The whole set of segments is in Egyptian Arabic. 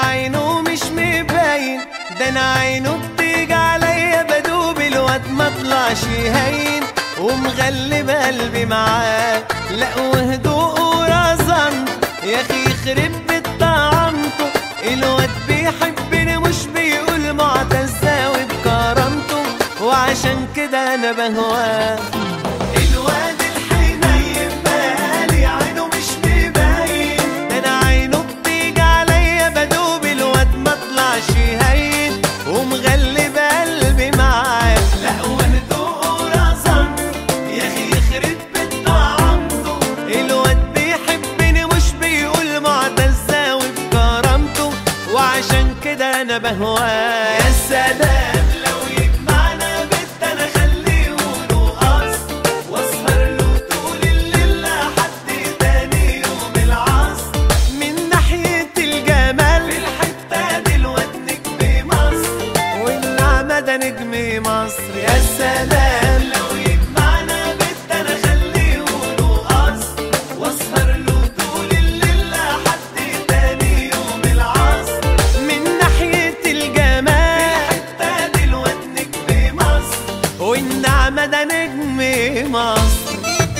عينه مش مبين ده انا عينه بتيجي عليا بدوب الواد ما طلعش هين ومغلب قلبي معاه لا وهدوء ورزم يا اخي يخرب بيت طعمته الواد بيحبني مش بيقول معتزة وبكرامته وعشان كده انا بهواه الواد الحنين بالي عينه مش مبين ده انا عينه بتيجي عليا بدوب الواد ما طلعش هين ومغلب قلبي معاه لا وهدوء ورزم يا اخي يخرب بيت طعمته الواد بيحبني مش بيقول معتزة وبكرامته وعشان كده انا بهواه يا سلام لو يجمعنا بيت انا خليه ونقص واسهر له طول الليل لحد تاني يوم العصر من ناحية الجمال في الحتة دي الواد نجم مصر والنعمة ده نجم مصر يا سلام لو يجمعنا بيت انا خليه ونقص واسهر له طول الليل لحد تاني يوم العصر من ناحية الجمال في الحتة دي الواد نجم مصر والنعمة ده نجم مصر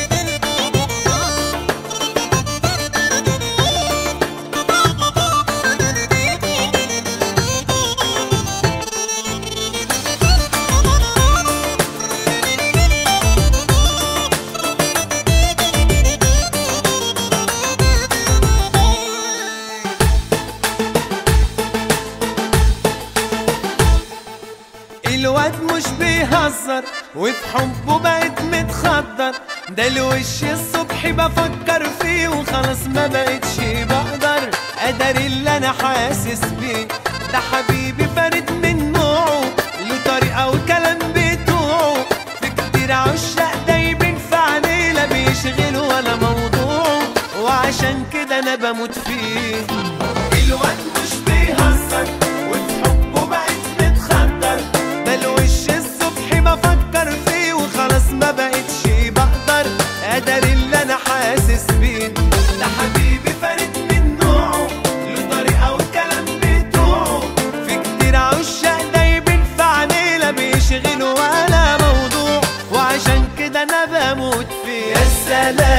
الواد مش بيهزر وفي حبه بقيت متخدر ده الوش الصبح بفكر فيه وخلاص ما بقتش بقدر قدر اللي انا حاسس بيه ده حبيبي فارد من نوعه له طريقه وكلام بتوعه في كتير عشاق دايبين في عينيه لا بيشغل ولا موضوع وعشان كده انا بموت فيه الواد مش بيهزر وفي حبه بقيت متخدر ده الوش الصبح بفكر فيه وخلاص ما بقتش بقدر قدر اللي انا حاسس بيه ده حبيبي فارد من نوعه له طريقه وكلام بتوعه في كتير عشاق دايبين في عينيه لا بيشغلوا ولا موضوع وعشان كده انا بموت فيه يا سلام